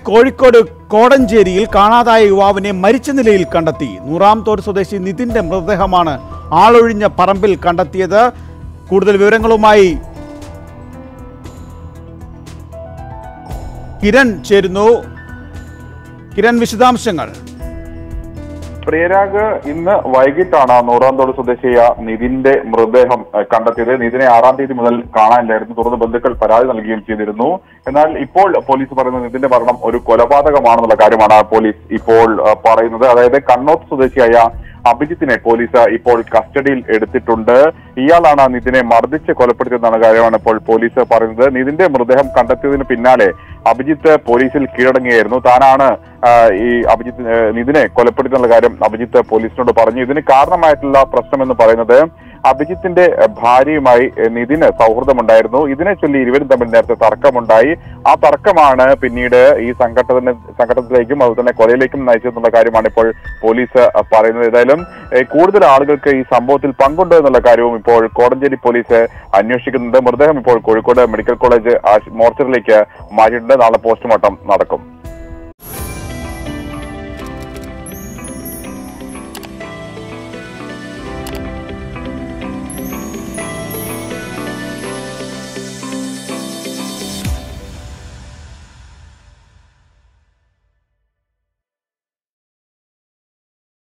കോഴിക്കോട് കോടഞ്ചേരിയിൽ കാണാതായ യുവാവിനെ മരിച്ച നിലയിൽ കണ്ടെത്തി നൂറാംതോട് സ്വദേശി നിതിന്റെ മൃതദേഹമാണ് ആളൊഴിഞ്ഞ പറമ്പിൽ കണ്ടെത്തിയത് കൂടുതൽ വിവരങ്ങളുമായി കിരൺ ചേരുന്നു കിരൺ വിശദാംശങ്ങൾ പ്രിയരാഗ് ഇന്ന് വൈകിട്ടാണ് നൂറാന്തോട് സ്വദേശിയ നിതിന്റെ മൃതദേഹം ഏഹ്, കണ്ടെത്തിയത് നിതിനെ ആറാം തീയതി മുതൽ കാണാനില്ലായിരുന്നു തുടർന്ന് ബന്ധുക്കൾ പരാതി നൽകുകയും ചെയ്തിരുന്നു എന്നാൽ ഇപ്പോൾ പോലീസ് പറയുന്നത് നിതിന്റെ മരണം ഒരു കൊലപാതകമാണെന്നുള്ള കാര്യമാണ് പോലീസ് ഇപ്പോൾ ഏഹ്, പറയുന്നത് അതായത് കണ്ണോത്ത് സ്വദേശിയായ അഭിജിത്തിനെ പോലീസ് ഇപ്പോൾ കസ്റ്റഡിയിൽ എടുത്തിട്ടുണ്ട് ഇയാളാണ് നിതിനെ മർദ്ദിച്ച് കൊലപ്പെടുത്തിയെന്നാണ് കാര്യമാണ് ഇപ്പോൾ പോലീസ് പറയുന്നത് നിതിന്റെ മൃതദേഹം കണ്ടെത്തിയതിന് പിന്നാലെ അഭിജിത്ത് പോലീസിൽ കീഴടങ്ങിയായിരുന്നു താനാണ് ആ, ഈ അഭിജിത്ത് ഏ, നിതിനെ കൊലപ്പെടുത്തിയെന്നുള്ള കാര്യം അഭിജിത്ത് പോലീസിനോട് പറഞ്ഞു ഇതിന് കാരണമായിട്ടുള്ള പ്രശ്നം എന്ന് പറയുന്നത് അഭിജിത്തിന്റെ ഏ, ഭാര്യയുമായി ഏ, നിതിന് സൗഹൃദമുണ്ടായിരുന്നു ഇതിനെ ചൊല്ലി ഇരുവരും തമ്മിൽ നേരത്തെ തർക്കമുണ്ടായി ആ തർക്കമാണ് പിന്നീട് ഈ സംഘട്ടത്തിന് സംഘട്ടനത്തിലേക്കും അതുപോലെ തന്നെ കൊലയിലേക്കും നയിച്ചതെന്നുള്ള കാര്യമാണ് ഇപ്പോൾ പോലീസ് ആ, പറയുന്നത് ഏതായാലും ഏ, കൂടുതൽ ആളുകൾക്ക് ഈ സംഭവത്തിൽ പങ്കുണ്ടോ എന്നുള്ള കാര്യവും ഇപ്പോൾ കോടഞ്ചേരി പോലീസ് അന്വേഷിക്കുന്നുണ്ട് മൃതദേഹം ഇപ്പോൾ കോഴിക്കോട് മെഡിക്കൽ കോളേജ് ആശു- മോർച്ചറിയിലേക്ക് മാറ്റിയിട്ടുണ്ട് നാളെ പോസ്റ്റ്മോർട്ടം നടക്കും